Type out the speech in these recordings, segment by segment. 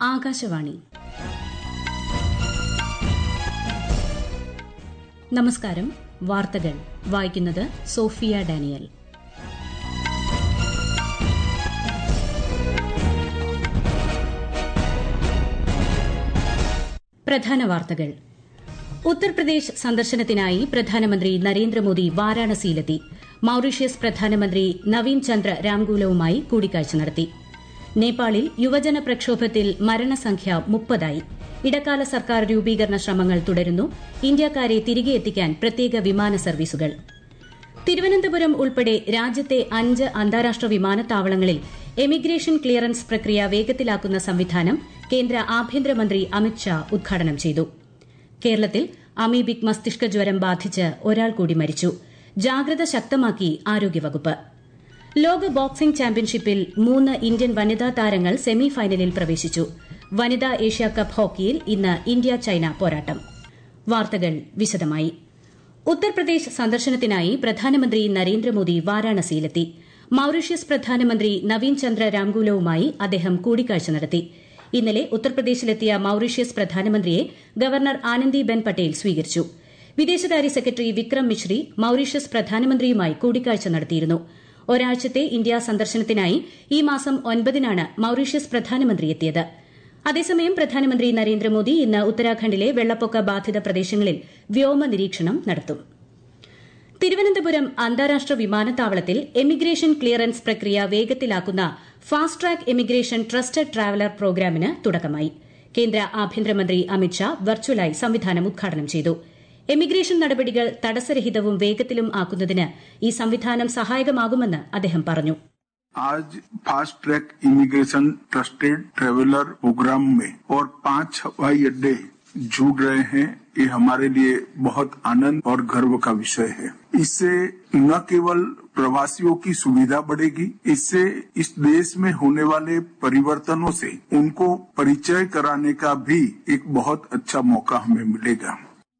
ആകാശവാണി നമസ്കാരം വാർത്തകൾ വായിക്കുന്നത് സോഫിയ ഡാനിയൽ പ്രധാന വാർത്തകൾ ഉത്തർപ്രദേശ് സന്ദർശനത്തിനായി പ്രധാനമന്ത്രി നരേന്ദ്രമോദി വാരാണസിയിലെത്തി മൌറീഷ്യസ് പ്രധാനമന്ത്രി നവീൻ ചന്ദ്ര രാംഗൂലവുമായി കൂടിക്കാഴ്ച നടത്തി നേപ്പാളിൽ യുവജന പ്രക്ഷോഭത്തിൽ മരണസംഖ്യ മുപ്പതായി ഇടക്കാല സർക്കാർ രൂപീകരണ ശ്രമങ്ങൾ തുടരുന്നു ഇന്ത്യക്കാരെ തിരികെ എത്തിക്കാൻ പ്രത്യേക വിമാന സർവീസുകൾ തിരുവനന്തപുരം ഉൾപ്പെടെ രാജ്യത്തെ അഞ്ച് അന്താരാഷ്ട്ര വിമാനത്താവളങ്ങളിൽ എമിഗ്രേഷൻ ക്ലിയറൻസ് പ്രക്രിയ വേഗത്തിലാക്കുന്ന സംവിധാനം കേന്ദ്ര ആഭ്യന്തരമന്ത്രി അമിത്ഷാ ഉദ്ഘാടനം ചെയ്തു കേരളത്തിൽ അമീബിക് മസ്തിഷ്ക ജ്വരം ബാധിച്ച് ഒരാൾ കൂടി മരിച്ചു ജാഗ്രത ശക്തമാക്കി ആരോഗ്യവകുപ്പ് ലോക ബോക്സിംഗ് ചാമ്പ്യൻഷിപ്പിൽ മൂന്ന് ഇന്ത്യൻ വനിതാ താരങ്ങൾ സെമി ഫൈനലിൽ പ്രവേശിച്ചു വനിതാ ഏഷ്യാകപ്പ് ഹോക്കിയിൽ ഇന്ന് ഇന്ത്യ ചൈന പോരാട്ടം വാർത്തകൾ വിശദമായി ഉത്തർപ്രദേശ് സന്ദർശനത്തിനായി പ്രധാനമന്ത്രി നരേന്ദ്രമോദി വാരാണസിയിലെത്തി മൌറീഷ്യസ് പ്രധാനമന്ത്രി നവീൻ ചന്ദ്ര രാംഗൂലവുമായി അദ്ദേഹം കൂടിക്കാഴ്ച നടത്തി ഇന്നലെ ഉത്തർപ്രദേശിലെത്തിയ മൌറീഷ്യസ് പ്രധാനമന്ത്രിയെ ഗവർണർ ആനന്ദിബെൻ പട്ടേൽ സ്വീകരിച്ചു വിദേശകാര്യ സെക്രട്ടറി വിക്രം മിശ്രി മൌറീഷ്യസ് പ്രധാനമന്ത്രിയുമായി കൂടിക്കാഴ്ച നടത്തിയിരുന്നു ഒരാഴ്ചത്തെ ഇന്ത്യാ സന്ദർശനത്തിനായി ഈ മാസം ഒൻപതിനാണ് മൌറീഷ്യസ് പ്രധാനമന്ത്രി എത്തിയത് അതേസമയം പ്രധാനമന്ത്രി നരേന്ദ്രമോദി ഇന്ന് ഉത്തരാഖണ്ഡിലെ വെള്ളപ്പൊക്ക ബാധിത പ്രദേശങ്ങളിൽ വ്യോമ നിരീക്ഷണം നടത്തും തിരുവനന്തപുരം അന്താരാഷ്ട്ര വിമാനത്താവളത്തിൽ എമിഗ്രേഷൻ ക്ലിയറൻസ് പ്രക്രിയ വേഗത്തിലാക്കുന്ന fast track emigration trusted traveller പ്രോഗ്രാമിന് തുടക്കമായി കേന്ദ്ര ആഭ്യന്തരമന്ത്രി അമിത്ഷാ വെർച്വലായി സംവിധാനം ഉദ്ഘാടനം ചെയ്തു എമിഗ്രേഷൻ നടപടികൾ തടസ്സരഹിതവും വേഗത്തിലും ആക്കുന്നതിന് ഈ സംവിധാനം സഹായകമാകുമെന്ന് അദ്ദേഹം പറഞ്ഞു आज fast track immigration trusted traveller programme में और पांच हवाई अड्डे जुड़ रहे हैं ये हमारे लिए बहुत आनंद और गर्व का विषय है इससे न केवल प्रवासियों की सुविधा बढ़ेगी इससे इस देश में होने वाले परिवर्तनों से उनको परिचय कराने का भी एक बहुत अच्छा मौका हमें मिलेगा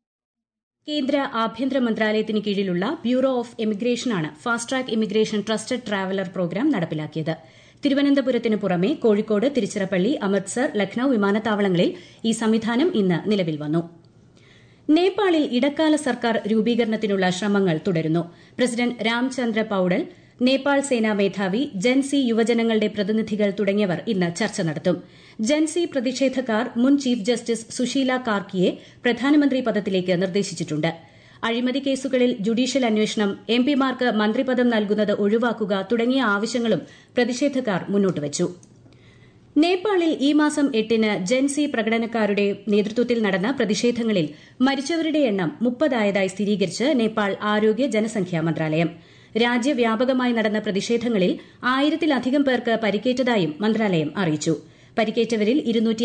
കേന്ദ്ര ആഭ്യന്തര മന്ത്രാലയത്തിന് കീഴിലുള്ള ബ്യൂറോ ഓഫ് എമിഗ്രേഷനാണ് fast track immigration trusted traveller programme നടപ്പിലാക്കിയത് തിരുവനന്തപുരത്തിന് പുറമെ കോഴിക്കോട് തിരുച്ചിറപ്പള്ളി അമൃത്സർ ലക്നൌ വിമാനത്താവളങ്ങളിൽ ഈ സംവിധാനം ഇന്ന് നിലവിൽ വന്നു നേപ്പാളിൽ ഇടക്കാല സർക്കാർ രൂപീകരണത്തിനുള്ള ശ്രമങ്ങൾ തുടരുന്നു പ്രസിഡന്റ് രാംചന്ദ്ര പൌഡൽ നേപ്പാൾ സേനാ മേധാവി ജൻസി യുവജനങ്ങളുടെ പ്രതിനിധികൾ തുടങ്ങിയവർ ഇന്ന് ചർച്ച നടത്തും ജൻസി പ്രതിഷേധക്കാർ മുൻ ചീഫ് ജസ്റ്റിസ് സുശീല കാർക്കിയെ പ്രധാനമന്ത്രി പദത്തിലേക്ക് നിർദ്ദേശിച്ചിട്ടുണ്ട് അഴിമതി കേസുകളിൽ ജുഡീഷ്യൽ അന്വേഷണം എംപിമാർക്ക് മന്ത്രിപദം നൽകുന്നത് ഒഴിവാക്കുക തുടങ്ങിയ ആവശ്യങ്ങളും പ്രതിഷേധക്കാർ മുന്നോട്ടുവച്ചു നേപ്പാളിൽ ഈ മാസം എട്ടിന് ജൻസി പ്രകടനക്കാരുടെ നേതൃത്വത്തിൽ നടന്ന പ്രതിഷേധങ്ങളിൽ മരിച്ചവരുടെ എണ്ണം മുപ്പതായതായി സ്ഥിരീകരിച്ച് നേപ്പാൾ ആരോഗ്യ ജനസംഖ്യാ മന്ത്രാലയം രാജ്യവ്യാപകമായി നടന്ന പ്രതിഷേധങ്ങളിൽ ആയിരത്തിലധികം പേർക്ക് പരിക്കേറ്റതായും മന്ത്രാലയം അറിയിച്ചു പരിക്കേറ്റവരിൽ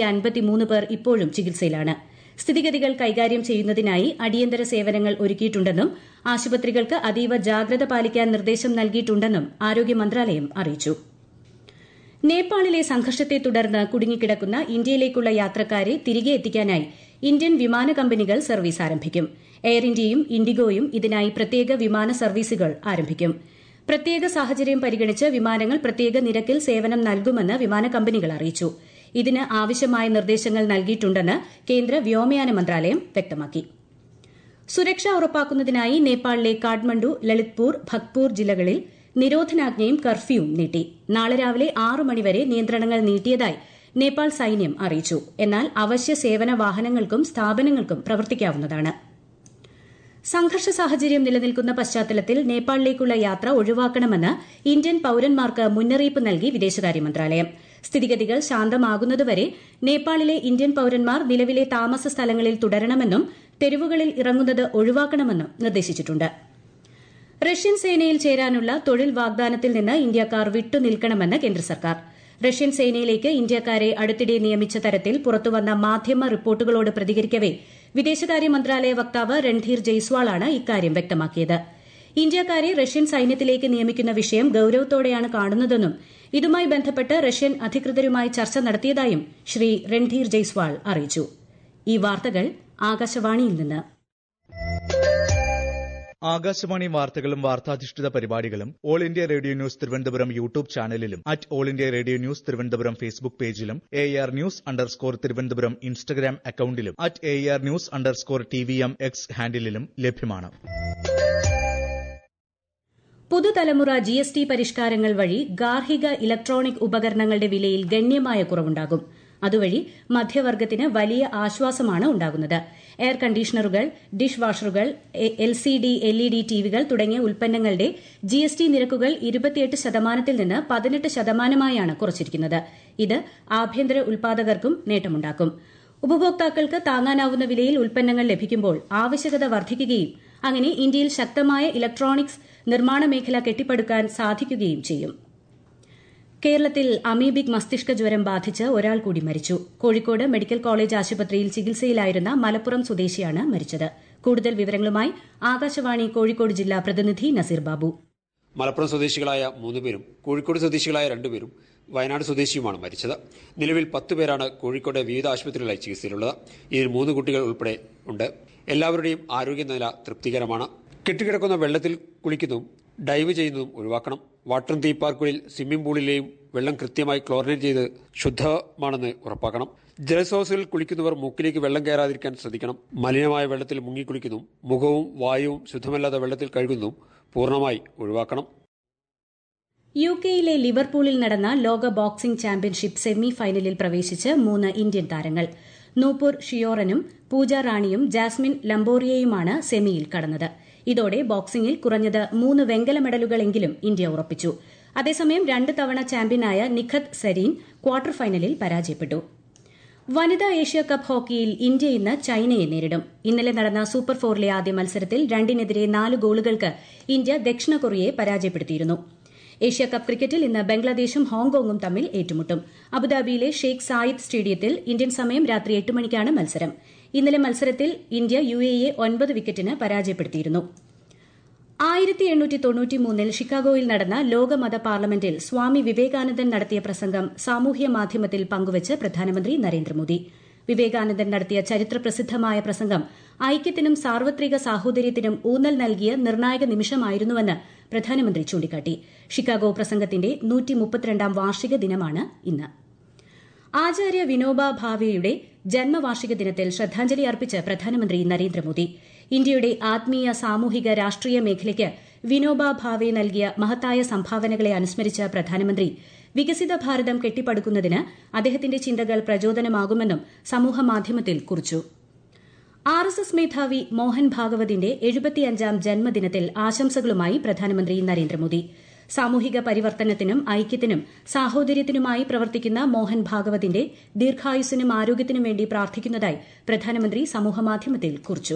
പേർ ഇപ്പോഴും ചികിത്സയിലാണ് സ്ഥിതിഗതികൾ കൈകാര്യം ചെയ്യുന്നതിനായി അടിയന്തര സേവനങ്ങൾ ഒരുക്കിയിട്ടുണ്ടെന്നും ആശുപത്രികൾക്ക് അതീവ ജാഗ്രത പാലിക്കാൻ നിർദ്ദേശം നൽകിയിട്ടുണ്ടെന്നും ആരോഗ്യ മന്ത്രാലയം അറിയിച്ചു നേപ്പാളിലെ സംഘർഷത്തെ തുടർന്ന് കുടുങ്ങിക്കിടക്കുന്ന ഇന്ത്യയിലേക്കുള്ള യാത്രക്കാരെ തിരികെ എത്തിക്കാനായി ഇന്ത്യൻ വിമാന കമ്പനികൾ സർവീസ് ആരംഭിക്കും എയർ ഇന്ത്യയും ഇൻഡിഗോയും ഇതിനായി പ്രത്യേക വിമാന സർവീസുകൾ ആരംഭിക്കും പ്രത്യേക സാഹചര്യം പരിഗണിച്ച് വിമാനങ്ങൾ പ്രത്യേക നിരക്കിൽ സേവനം നൽകുമെന്ന് വിമാന കമ്പനികൾ അറിയിച്ചു ഇതിന് ആവശ്യമായ നിർദ്ദേശങ്ങൾ നൽകിയിട്ടുണ്ടെന്ന് കേന്ദ്ര വ്യോമയാന മന്ത്രാലയം വ്യക്തമാക്കി സുരക്ഷ ഉറപ്പാക്കുന്നതിനായി നേപ്പാളിലെ കാഠ്മണ്ഡു ലളിത്പൂർ ഭക്പൂർ ജില്ലകളിൽ നിരോധനാജ്ഞയും കർഫ്യൂവും നീട്ടി നാളെ രാവിലെ ആറു മണിവരെ നിയന്ത്രണങ്ങൾ നീട്ടിയതായി നേപ്പാൾ സൈന്യം അറിയിച്ചു എന്നാൽ അവശ്യ സേവന വാഹനങ്ങൾക്കും സ്ഥാപനങ്ങൾക്കും പ്രവർത്തിക്കാവുന്നതാണ് സംഘർഷ സാഹചര്യം നിലനിൽക്കുന്ന പശ്ചാത്തലത്തിൽ നേപ്പാളിലേക്കുള്ള യാത്ര ഒഴിവാക്കണമെന്ന് ഇന്ത്യൻ പൌരന്മാർക്ക് മുന്നറിയിപ്പ് നൽകി വിദേശകാര്യ മന്ത്രാലയം സ്ഥിതിഗതികൾ ശാന്തമാകുന്നതുവരെ നേപ്പാളിലെ ഇന്ത്യൻ പൌരന്മാർ നിലവിലെ താമസ സ്ഥലങ്ങളിൽ തുടരണമെന്നും തെരുവുകളിൽ ഇറങ്ങുന്നത് ഒഴിവാക്കണമെന്നും നിർദ്ദേശിച്ചിട്ടുണ്ട് റഷ്യൻ സേനയിൽ ചേരാനുള്ള തൊഴിൽ വാഗ്ദാനത്തിൽ നിന്ന് ഇന്ത്യക്കാർ വിട്ടുനിൽക്കണമെന്ന് കേന്ദ്ര സർക്കാർ റഷ്യൻ സേനയിലേക്ക് ഇന്ത്യക്കാരെ അടുത്തിടെ നിയമിച്ച തരത്തിൽ പുറത്തുവന്ന മാധ്യമ റിപ്പോർട്ടുകളോട് പ്രതികരിക്കവെ വിദേശകാര്യ മന്ത്രാലയ വക്താവ് രൺധീർ ജയ്സ്വാളാണ് ഇക്കാര്യം വ്യക്തമാക്കിയത് ഇന്ത്യക്കാരെ റഷ്യൻ സൈന്യത്തിലേക്ക് നിയമിക്കുന്ന വിഷയം ഗൌരവത്തോടെയാണ് കാണുന്നതെന്നും ഇതുമായി ബന്ധപ്പെട്ട് റഷ്യൻ അധികൃതരുമായി ചർച്ച നടത്തിയതായും ശ്രീ രൺധീർ ജയ്സ്വാൾ അറിയിച്ചു ഈ വാർത്തകൾ ആകാശവാണിയിൽ നിന്ന് ആകാശവാണി വാർത്തകളും വാർത്താധിഷ്ഠിത പരിപാടികളും all India radio news Thiruvananthapuram YouTube ചാനലിലും at all India radio news Thiruvananthapuram Facebook പേജിലും A R news underscore Thiruvananthapuram Instagram അക്കൌണ്ടിലും at A R news underscore T V M X ഹാൻഡിലും ലഭ്യമാണ് പുതുതലമുറ ജി എസ് ടി പരിഷ്കാരങ്ങൾ വഴി ഗാർഹിക ഇലക്ട്രോണിക് ഉപകരണങ്ങളുടെ വിലയിൽ ഗണ്യമായ കുറവുണ്ടാകും അതുവഴി മധ്യവർഗത്തിന് വലിയ ആശ്വാസമാണ് ഉണ്ടാകുന്നത് എയർ കണ്ടീഷണറുകൾ ഡിഷ് വാഷറുകൾ L C D L E D ടിവികൾ തുടങ്ങിയ ഉൽപ്പന്നങ്ങളുടെ ജി എസ് ടി നിരക്കുകൾ ഇരുപത്തിയെട്ട് ശതമാനത്തിൽ നിന്ന് പതിനെട്ട് ശതമാനമായാണ് കുറച്ചിരിക്കുന്നത് ഇത് ആഭ്യന്തര ഉൽപാദകർക്കും നേട്ടമുണ്ടാക്കും ഉപഭോക്താക്കൾക്ക് താങ്ങാനാവുന്ന വിലയിൽ ഉൽപ്പന്നങ്ങൾ ലഭിക്കുമ്പോൾ ആവശ്യകത വർദ്ധിക്കുകയും അങ്ങനെ ഇന്ത്യയിൽ ശക്തമായ ഇലക്ട്രോണിക്സ് നിർമ്മാണ മേഖല കെട്ടിപ്പടുക്കാൻ സാധിക്കുകയും ചെയ്യും കേരളത്തിൽ അമീബിക് മസ്തിഷ്ക ജ്വരം ബാധിച്ച് ഒരാൾ കൂടി മരിച്ചു കോഴിക്കോട് മെഡിക്കൽ കോളേജ് ആശുപത്രിയിൽ ചികിത്സയിലായിരുന്ന മലപ്പുറം സ്വദേശിയാണ് മരിച്ചത് കൂടുതൽ വിവരങ്ങളുമായി ആകാശവാണി കോഴിക്കോട് ജില്ലാ പ്രതിനിധി നസീർ ബാബു മലപ്പുറം സ്വദേശികളായ മൂന്നുപേരും കോഴിക്കോട് സ്വദേശികളായ രണ്ടുപേരും വയനാട് സ്വദേശിയുമാണ് മരിച്ചത് നിലവിൽ പത്ത് പേരാണ് കോഴിക്കോട് വിവിധ ആശുപത്രികളിലായി ചികിത്സയിലുള്ളത് ഇതിൽ മൂന്ന് കുട്ടികൾ ഉൾപ്പെടെ ഉണ്ട് എല്ലാവരുടെയും ആരോഗ്യനില തൃപ്തികരമാണ് കെട്ടിക്കിടക്കുന്ന വെള്ളത്തിൽ കുളിക്കുന്നതും ഡൈവ് ചെയ്യുന്നതും ഒഴിവാക്കണം വാട്ടർ തീം പാർക്കുകളിൽ സ്വിമ്മിംഗ് പൂളിലെയും വെള്ളം കൃത്യമായി ക്ലോറിനേറ്റ് ചെയ്ത് ശുദ്ധമാണെന്ന് ഉറപ്പാക്കണം ജലസ്രോതസ്സുകളിൽ കുളിക്കുന്നവർ മൂക്കിലേക്ക് വെള്ളം കയറാതിരിക്കാൻ ശ്രദ്ധിക്കണം മലിനമായ വെള്ളത്തിൽ മുങ്ങിക്കുളിക്കുന്നതും മുഖവും വായുവും ശുദ്ധമല്ലാത്ത വെള്ളത്തിൽ കഴുകുന്നതും പൂർണ്ണമായി ഒഴിവാക്കണം യു കെയിലെ ലിവർപൂളിൽ നടന്ന ലോക ബോക്സിംഗ് ചാമ്പ്യൻഷിപ്പ് സെമി ഫൈനലിൽ പ്രവേശിച്ച് മൂന്ന് ഇന്ത്യൻ താരങ്ങൾ നൂപുർ ഷിയോറനും പൂജ റാണിയും ജാസ്മിൻ ലംബോറിയയുമാണ് സെമിയിൽ കടന്നത് ഇതോടെ ബോക്സിംഗിൽ കുറഞ്ഞത് മൂന്ന് വെങ്കല മെഡലുകളെങ്കിലും ഇന്ത്യ ഉറപ്പിച്ചു അതേസമയം രണ്ട് തവണ ചാമ്പ്യനായ നിഖത് സരീൻ ക്വാർട്ടർ ഫൈനലിൽ പരാജയപ്പെട്ടു വനിതാ ഏഷ്യ കപ്പ് ഹോക്കിയിൽ ഇന്ത്യ ഇന്ന് ചൈനയെ നേരിടും ഇന്നലെ നടന്ന സൂപ്പർ ഫോറിലെ ആദ്യ മത്സരത്തിൽ രണ്ടിനെതിരെ നാല് ഗോളുകൾക്ക് ഇന്ത്യ ദക്ഷിണ കൊറിയയെ പരാജയപ്പെടുത്തിയിരുന്നു ഏഷ്യ കപ്പ് ക്രിക്കറ്റിൽ ഇന്ന് ബംഗ്ലാദേശും ഹോങ്കോങ്ങും തമ്മിൽ ഏറ്റുമുട്ടും അബുദാബിയിലെ ഷെയ്ഖ് സായിദ് സ്റ്റേഡിയത്തിൽ ഇന്ത്യൻ സമയം രാത്രി എട്ട് മണിക്കാണ് മത്സരം ഇന്നലെ മത്സരത്തിൽ ഇന്ത്യ യു എയെ ഒൻപത് വിക്കറ്റിന് പരാജയപ്പെടുത്തിയിരുന്നു ആയിരത്തി എണ്ണൂറ്റി തൊണ്ണൂറ്റിമൂന്നിൽ ഷിക്കാഗോയിൽ നടന്ന ലോകമത പാർലമെന്റിൽ സ്വാമി വിവേകാനന്ദൻ നടത്തിയ പ്രസംഗം സാമൂഹ്യ മാധ്യമത്തിൽ പങ്കുവച്ച് പ്രധാനമന്ത്രി നരേന്ദ്രമോദി വിവേകാനന്ദൻ നടത്തിയ ചരിത്രപ്രസിദ്ധമായ പ്രസംഗം ഐക്യത്തിനും സാർവത്രിക സാഹോദര്യത്തിനും ഊന്നൽ നൽകിയ നിർണായക നിമിഷമായിരുന്നുവെന്ന് പ്രധാനമന്ത്രി ചൂണ്ടിക്കാട്ടി ഷിക്കാഗോ പ്രസംഗത്തിന്റെ നൂറ്റിമുപ്പത്തിരണ്ടാം വാർഷിക ദിനമാണ് ഇന്ന് ആചാര്യ വിനോബ ഭാവെയുടെ ജന്മവാർഷിക ദിനത്തിൽ ശ്രദ്ധാഞ്ജലി അർപ്പിച്ച് പ്രധാനമന്ത്രി നരേന്ദ്രമോദി ഇന്ത്യയുടെ ആത്മീയ സാമൂഹിക രാഷ്ട്രീയ മേഖലയ്ക്ക് വിനോബ ഭാവെ നൽകിയ മഹത്തായ സംഭാവനകളെ അനുസ്മരിച്ച പ്രധാനമന്ത്രി വികസിത ഭാരതം കെട്ടിപ്പടുക്കുന്നതിന് അദ്ദേഹത്തിന്റെ ചിന്തകൾ പ്രചോദനമാകുമെന്നും സമൂഹമാധ്യമത്തിൽ കുറിച്ചു ആർ എസ് എസ് മേധാവി മോഹൻ ഭാഗവതിന്റെ എഴുപത്തിയഞ്ചാം ജന്മദിനത്തിൽ ആശംസകളുമായി പ്രധാനമന്ത്രി നരേന്ദ്രമോദി സാമൂഹിക പരിവർത്തനത്തിനും ഐക്യത്തിനും സാഹോദര്യത്തിനുമായി പ്രവർത്തിക്കുന്ന മോഹൻ ഭാഗവതിന്റെ ദീർഘായുസ്സിനും ആരോഗ്യത്തിനും വേണ്ടി പ്രാർത്ഥിക്കുന്നതായി പ്രധാനമന്ത്രി സമൂഹമാധ്യമത്തിൽ കുറിച്ചു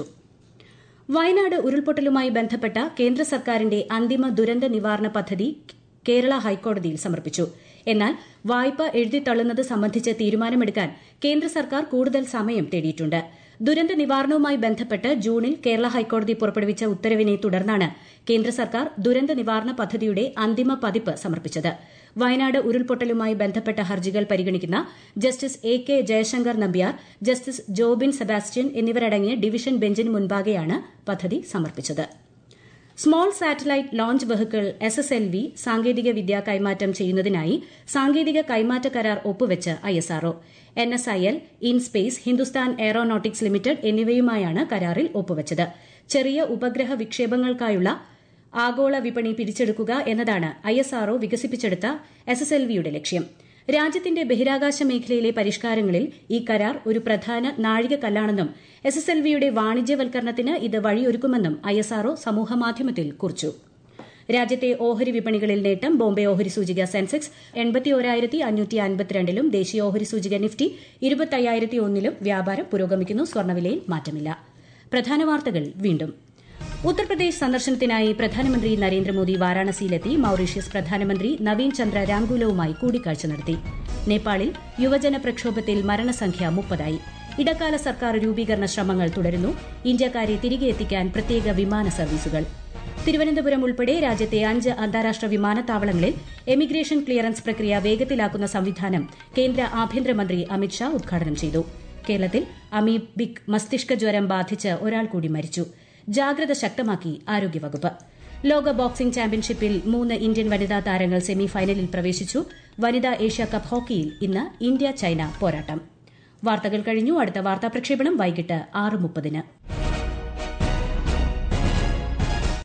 വയനാട് ഉരുൾപൊട്ടലുമായി ബന്ധപ്പെട്ട കേന്ദ്ര സർക്കാരിന്റെ അന്തിമ ദുരന്ത നിവാരണ പദ്ധതി കേരള ഹൈക്കോടതിയിൽ സമർപ്പിച്ചു എന്നാൽ വായ്പ എഴുതിത്തള്ളുന്നത് സംബന്ധിച്ച് തീരുമാനമെടുക്കാൻ കേന്ദ്ര സർക്കാർ കൂടുതൽ സമയം തേടിയിട്ടുണ്ട് ദുരന്ത നിവാരണവുമായി ബന്ധപ്പെട്ട് ജൂണിൽ കേരള ഹൈക്കോടതി പുറപ്പെടുവിച്ച ഉത്തരവിനെ തുടർന്നാണ് കേന്ദ്ര സർക്കാർ ദുരന്ത നിവാരണ പദ്ധതിയുടെ അന്തിമ പതിപ്പ് സമർപ്പിച്ചത് വയനാട് ഉരുൾപൊട്ടലുമായി ബന്ധപ്പെട്ട ഹർജികൾ പരിഗണിക്കുന്ന justice A K Jayashankar Nambiar justice Jobin Sebastian എന്നിവരടങ്ങിയ ഡിവിഷൻ ബെഞ്ചിന് മുൻപാകെയാണ് പദ്ധതി സമർപ്പിച്ചത് small satellite launch vehicle S S L V സാങ്കേതിക വിദ്യ കൈമാറ്റം ചെയ്യുന്നതിനായി സാങ്കേതിക കൈമാറ്റ കരാർ ഒപ്പുവെച്ച് ISRO N S I L inspace Hindustan aeronautics limited എന്നിവയുമായാണ് കരാറിൽ ഒപ്പുവച്ചത് ചെറിയ ഉപഗ്രഹ വിക്ഷേപങ്ങൾക്കായുള്ള ആഗോള വിപണി പിടിച്ചെടുക്കുക എന്നതാണ് ഐഎസ്ആർഒ വികസിപ്പിച്ചെടുത്ത എസ് എസ് എൽ വിയുടെ ലക്ഷ്യം രാജ്യത്തിന്റെ ബഹിരാകാശ മേഖലയിലെ പരിഷ്കാരങ്ങളിൽ ഈ കരാർ ഒരു പ്രധാന നാഴികക്കല്ലാണെന്നും എസ് എസ് എൽ വിയുടെ വാണിജ്യവൽക്കരണത്തിന് ഇത് വഴിയൊരുക്കുമെന്നും ഐഎസ്ആർഒ സമൂഹമാധ്യമത്തിൽ കുറിച്ചു രാജ്യത്തെ ഓഹരി വിപണികളിൽ നേട്ടം ബോംബെ ഓഹരി സൂചിക സെൻസെക്സ് എൺപത്തിയോരായിരത്തി അഞ്ഞൂറ്റി അൻപത്തിരണ്ടിലും ദേശീയ ഓഹരി സൂചിക നിഫ്റ്റി ഇരുപത്തയ്യായിരത്തി ഒന്നിലും വ്യാപാരം പുരോഗമിക്കുന്നു സ്വർണ്ണവിലയിൽ മാറ്റമില്ല പ്രധാന വാർത്തകൾ വീണ്ടും ഉത്തർപ്രദേശ് സന്ദർശനത്തിനായി പ്രധാനമന്ത്രി നരേന്ദ്രമോദി വാരാണസിയിലെത്തി മൌറീഷ്യസ് പ്രധാനമന്ത്രി നവീൻ ചന്ദ്ര രാംഗുലവുമായി കൂടിക്കാഴ്ച നടത്തി നേപ്പാളിൽ യുവജന പ്രക്ഷോഭത്തിൽ മരണസംഖ്യ മുപ്പതായി ഇടക്കാല സർക്കാർ രൂപീകരണ ശ്രമങ്ങൾ തുടരുന്നു ഇന്ത്യക്കാരെ തിരികെ എത്തിക്കാൻ പ്രത്യേക വിമാന സർവീസുകൾ തിരുവനന്തപുരം ഉൾപ്പെടെ രാജ്യത്തെ അഞ്ച് അന്താരാഷ്ട്ര വിമാനത്താവളങ്ങളിൽ എമിഗ്രേഷൻ ക്ലിയറൻസ് പ്രക്രിയ വേഗത്തിലാക്കുന്ന സംവിധാനം കേന്ദ്ര ആഭ്യന്തരമന്ത്രി അമിത്ഷാ ഉദ്ഘാടനം ചെയ്തു കേരളത്തിൽ അമീബിക് മസ്തിഷ്ക ജ്വരം ബാധിച്ച് ഒരാൾ കൂടി മരിച്ചു ജാഗ്രത ശക്തമാക്കി ആരോഗ്യവകുപ്പ് ലോക ബോക്സിംഗ് ചാമ്പ്യൻഷിപ്പിൽ മൂന്ന് ഇന്ത്യൻ വനിതാ താരങ്ങൾ സെമിഫൈനലിൽ പ്രവേശിച്ചു വനിതാ ഏഷ്യ കപ്പ് ഹോക്കിയിൽ ഇന്ന് ഇന്ത്യ ചൈന പോരാട്ടം വാർത്തകൾ കഴിഞ്ഞു അടുത്ത വാർത്താ പ്രക്ഷേപണം വൈകിട്ട് ആറ് മുപ്പതിന്